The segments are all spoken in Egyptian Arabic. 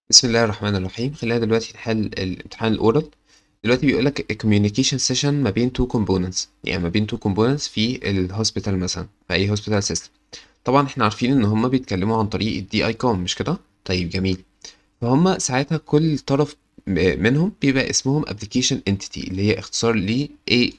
بسم الله الرحمن الرحيم خلينا دلوقتي نحل الامتحان الاورال دلوقتي بيقول لك communication session ما بين two components يعني ما بين two components في الهوسبيتال مثلا في اي هوسبيتال سيستم طبعا احنا عارفين ان هما بيتكلموا عن طريق الدي اي كوم مش كده طيب جميل فهم ساعتها كل طرف منهم بيبقى اسمهم application entity اللي هي اختصار ل A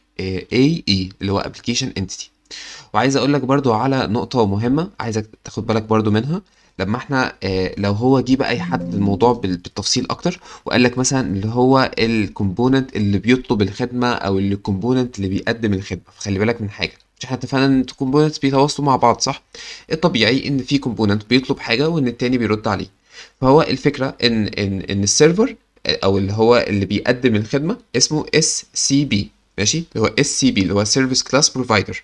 AE اللي هو application entity وعايز اقول لك برضو على نقطة مهمة عايزك تاخد بالك برضو منها لما احنا اه لو هو جه بقى اي حد الموضوع بال- بالتفصيل اكتر وقال لك مثلا اللي هو الكومبوننت اللي بيطلب الخدمة او الكومبوننت اللي بيقدم الخدمة فخلي بالك من حاجة مش احنا اتفقنا ان الكومبوننتس بيتواصلوا مع بعض صح الطبيعي ان في كومبوننت بيطلب حاجة وان التاني بيرد عليه فهو الفكرة ان ان ان السيرفر او اللي هو اللي بيقدم الخدمة اسمه اس سي بي ماشي اللي هو اس سي بي اللي هو سيرفيس كلاس بروفايدر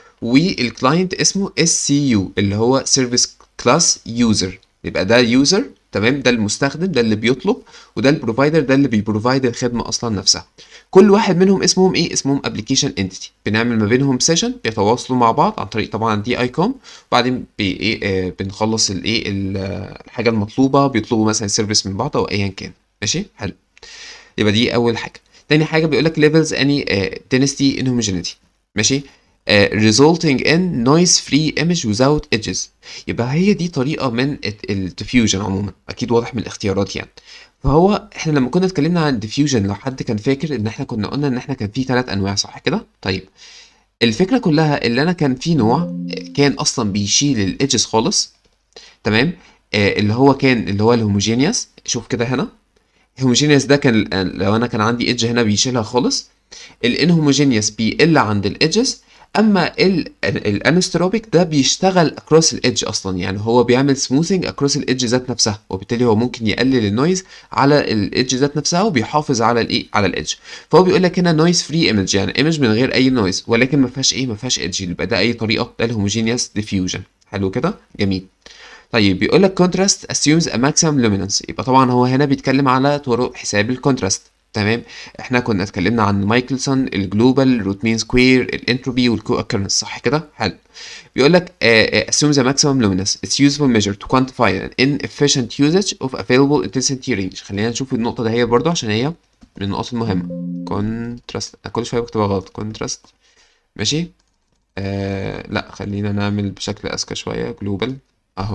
والكلاينت اسمه اس سي يو اللي هو سيرفيس كلاس يوزر يبقى ده يوزر تمام ده المستخدم ده اللي بيطلب وده البروفايدر ده اللي بيبروفايد الخدمه اصلا نفسها كل واحد منهم اسمهم ايه اسمهم ابلكيشن انتيتي بنعمل ما بينهم سيشن بيتواصلوا مع بعض عن طريق طبعا دي اي كوم وبعدين بي ايه آه بنخلص الايه ال- الحاجه المطلوبه بيطلبوا مثلا سيرفيس من بعض او ايا كان ماشي حلو يبقى دي اول حاجه تاني حاجه بيقول لك levels any uh, density in homogeneity ماشي uh, resulting in noise free image without edges يبقى هي دي طريقه من الديفيوجن عموما اكيد واضح من الاختيارات يعني فهو احنا لما كنا اتكلمنا عن الديفيوجن لو حد كان فاكر ان احنا كنا قلنا ان احنا كان في ثلاث انواع صح كده طيب الفكره كلها اللي انا كان في نوع كان اصلا بيشيل الايدجز خالص تمام آه اللي هو كان اللي هو الهوموجينيوس شوف كده هنا الهوموجينيوس ده كان لو انا كان عندي ايدج هنا بيشيلها خالص الانهوموجينيوس بيقل عند الايدجز اما الانستروبيك ده بيشتغل اكروس الايدج اصلا يعني هو بيعمل سموثنج اكروس الايدج ذات نفسها وبالتالي هو ممكن يقلل النويز على الايدج ذات نفسها وبيحافظ على الايه على الايدج فهو بيقول لك هنا نويز فري ايمج يعني ايمج من غير اي نويز ولكن ما فيهاش ايه ما فيهاش ايدج يبقى ده اي طريقه ده الهوموجينيوس ديفيوجن حلو كده جميل طيب بيقول لك contrast assumes a maximum luminance يبقى طبعا هو هنا بيتكلم على طرق حساب الكونتراست تمام احنا كنا اتكلمنا عن مايكلسون الجلوبال روت مين سكوير الانتروبي والكو occurrence صح كده حلو بيقول لك uh, assumes a maximum luminance it's useful measure to quantify an inefficient usage of available intensity range خلينا نشوف النقطة ده هي برضو عشان هي من النقط المهمة contrast كل شوية بكتبها غلط contrast ماشي آه لا خلينا نعمل بشكل اذكى شوية جلوبال اهو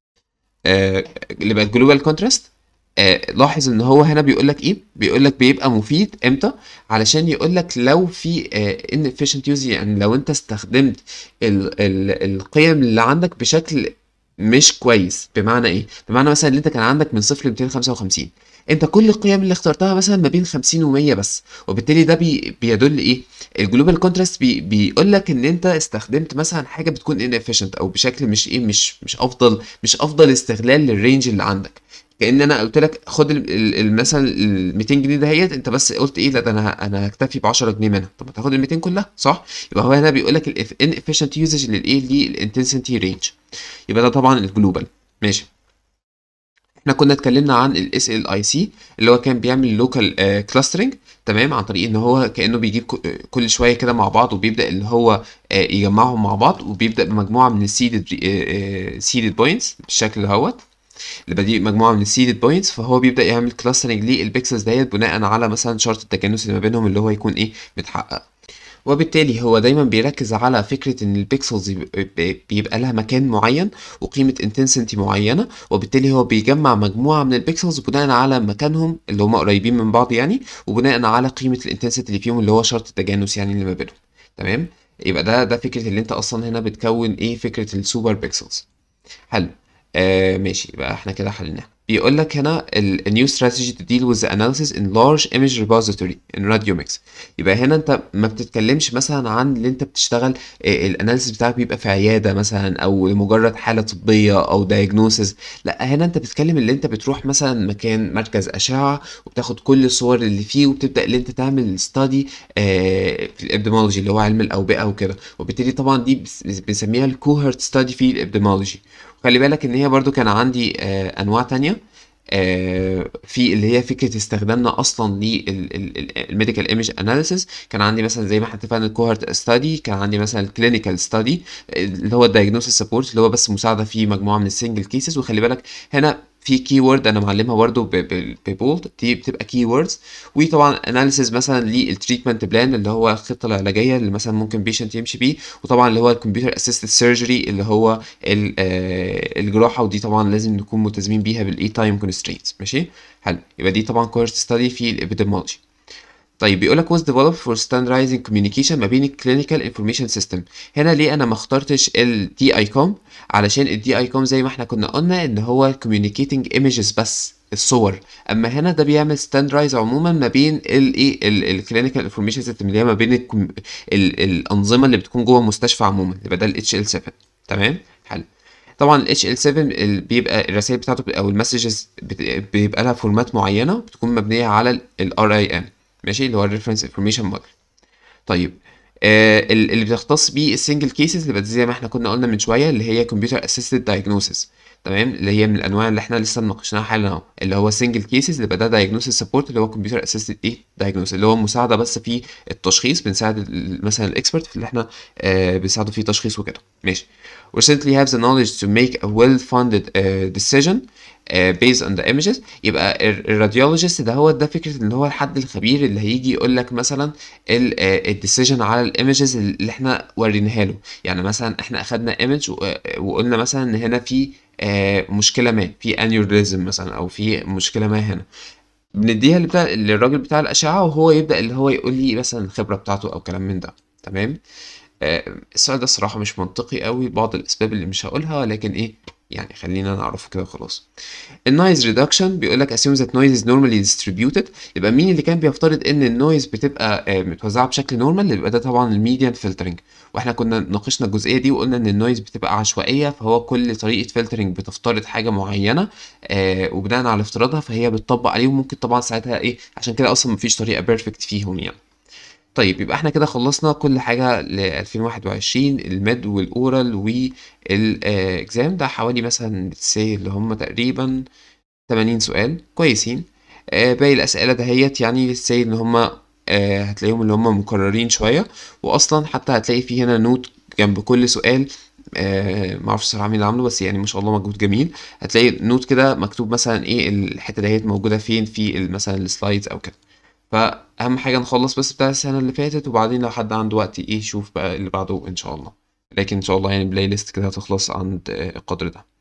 آه، اللي بقى الجلوبال كونتراست لاحظ ان هو هنا بيقول لك ايه بيقول لك بيبقى مفيد امتى علشان يقول لك لو في ان efficient use يعني لو انت استخدمت ال ال القيم اللي عندك بشكل مش كويس بمعنى ايه بمعنى مثلا ان انت كان عندك من صفر ل 255 انت كل القيم اللي اخترتها مثلا ما بين 50 و100 بس وبالتالي ده بي بيدل ايه الجلوبال كونتراست بي بيقول لك ان انت استخدمت مثلا حاجه بتكون ان efficient او بشكل مش ايه مش مش افضل مش افضل استغلال للرينج اللي عندك كأن انا قلت لك خد ال- ال- ال- مثلا ال 200 جنيه دهيت انت بس قلت ايه لا ده انا ه- انا هكتفي ب 10 جنيه منها طب ما تاخد ال 200 كلها صح يبقى هو هنا بيقول لك ال inefficient usage للايه للانتنسيتي رينج يبقى ده طبعا الجلوبال ماشي احنا كنا اتكلمنا عن ال SLIC اللي هو كان بيعمل لوكال كلاسترنج تمام عن طريق ان هو كانه بيجيب ك- كل شويه كده مع بعض وبيبدا اللي هو آه، يجمعهم مع بعض وبيبدا بمجموعه من السيدد سيدد بوينتس بالشكل دهوت اللي دي مجموعه من السيدد بوينتس فهو بيبدا يعمل كلاسترنج للبيكسلز ديت بناء على مثلا شرط التجانس اللي ما بينهم اللي هو يكون ايه متحقق وبالتالي هو دايما بيركز على فكرة ان البيكسلز يب- بيبقى لها مكان معين وقيمة انتنسيتي معينة وبالتالي هو بيجمع مجموعة من البيكسلز بناء على مكانهم اللي هم قريبين من بعض يعني وبناء على قيمة الانتنسيتي اللي فيهم اللي هو شرط التجانس يعني اللي ما بينهم تمام يبقى ده ده فكرة اللي انت اصلا هنا بتكون ايه فكرة السوبر بيكسلز حلو آه ماشي يبقى احنا كده حليناها بيقول لك هنا ال a new strategy to deal with the analysis in large image repository in radiomics يبقى هنا انت ما بتتكلمش مثلا عن اللي انت بتشتغل الاناليسيس بتاعك بيبقى في عياده مثلا او لمجرد حاله طبيه او diagnosis لا هنا انت بتتكلم اللي انت بتروح مثلا مكان مركز اشعه وبتاخد كل الصور اللي فيه وبتبدا اللي انت تعمل ستادي في الابديمولوجي اللي هو علم الاوبئه وكده وبالتالي طبعا دي بس- بنسميها الكوهرت ستادي في الابديمولوجي خلي بالك ان هي برضو كان عندي آه، انواع تانية آه، في اللي هي فكره استخدامنا اصلا للميديكال ايمج اناليسيس كان عندي مثلا زي ما احنا اتفقنا الكوهرت ستادي كان عندي مثلا الكلينيكال ستادي اللي هو الدايجنوستس سبورت اللي هو بس مساعده في مجموعه من السنجل كيسز وخلي بالك هنا في كي وورد انا معلمها برده ببولد دي بتبقى كي ووردز وطبعا اناليسيز مثلا للتريتمنت بلان اللي هو الخطه العلاجيه اللي مثلا ممكن بيشنت يمشي بيه وطبعا اللي هو الكمبيوتر اسيستد سيرجري اللي هو الجراحه ودي طبعا لازم نكون ملتزمين بيها بالاي تايم كونسترينتس ماشي حلو يبقى دي طبعا كورس ستادي في الابيديمولوجي طيب بيقول لك was developed for standardizing communication ما بين clinical information system هنا ليه انا ما اخترتش ال DICOM علشان ال DICOM زي ما احنا كنا قلنا ان هو communicating images بس الصور اما هنا ده بيعمل ستاندرايز عموما ما بين الايه الكلينيكال انفورميشن سيستم اللي هي ما بين ال ال الانظمه اللي بتكون جوه المستشفى عموما يبقى ده ال HL7 تمام حلو طبعا ال HL7 بيبقى الرسائل بتاعته او المسجز بيبقى لها فورمات معينه بتكون مبنيه على ال RIM ماشي اللي هو الريفرنس انفورميشن موديل طيب آه اللي بتختص بيه السنجل كيسز اللي زي ما احنا كنا قلنا من شويه اللي هي كمبيوتر اسيستد دايجنوسيس تمام اللي هي من الانواع اللي احنا لسه ناقشناها حالا اهو اللي هو سنجل كيسز اللي بدا دايجنوسيس سبورت اللي هو كمبيوتر اسيستد ايه دايجنوسيس اللي هو مساعده بس في التشخيص بنساعد مثلا الاكسبرت في اللي احنا آه بنساعده في تشخيص وكده ماشي recently have the knowledge to make a well-funded uh, decision uh, based on the images يبقى الراديولوجيست ده هو ده فكره ان هو الحد الخبير اللي هيجي يقول لك مثلا الديسيجن على الايمجز اللي احنا وريناها له يعني مثلا احنا اخدنا ايمج وقلنا مثلا ان هنا في uh, مشكله ما في انيوريزم مثلا او في مشكله ما هنا بنديها لبتاع للراجل بتاع الاشعه وهو يبدا اللي هو يقول لي مثلا الخبره بتاعته او كلام من ده تمام السؤال ده الصراحة مش منطقي قوي بعض الأسباب اللي مش هقولها ولكن إيه يعني خلينا نعرفه كده وخلاص النويز ريدكشن بيقول لك assume that noise is normally distributed يبقى مين اللي كان بيفترض ان النويز بتبقى متوزعه بشكل نورمال يبقى ده طبعا الميديان فلترنج واحنا كنا ناقشنا الجزئيه دي وقلنا ان النويز بتبقى عشوائيه فهو كل طريقه فلترنج بتفترض حاجه معينه آه وبناء على افتراضها فهي بتطبق عليه وممكن طبعا ساعتها ايه عشان كده اصلا مفيش طريقه بيرفكت فيهم يعني طيب يبقى احنا كده خلصنا كل حاجة ل 2021 الميد والأورال والإكزام ده حوالي مثلا سي اللي هم تقريبا 80 سؤال كويسين آه باقي الأسئلة دهيت يعني سي إن هم آه هتلاقيهم اللي هم مكررين شوية وأصلا حتى هتلاقي في هنا نوت جنب كل سؤال آه معرفش الصراحه مين اللي عامله بس يعني ما شاء الله مجهود جميل هتلاقي نوت كده مكتوب مثلا ايه الحته دهيت موجوده فين في مثلا السلايدز او كده فاهم حاجه نخلص بس بتاع السنه اللي فاتت وبعدين لو حد عنده وقت ايه يشوف بقى اللي بعده ان شاء الله لكن ان شاء الله يعني بلاي ليست كده هتخلص عند القدر ده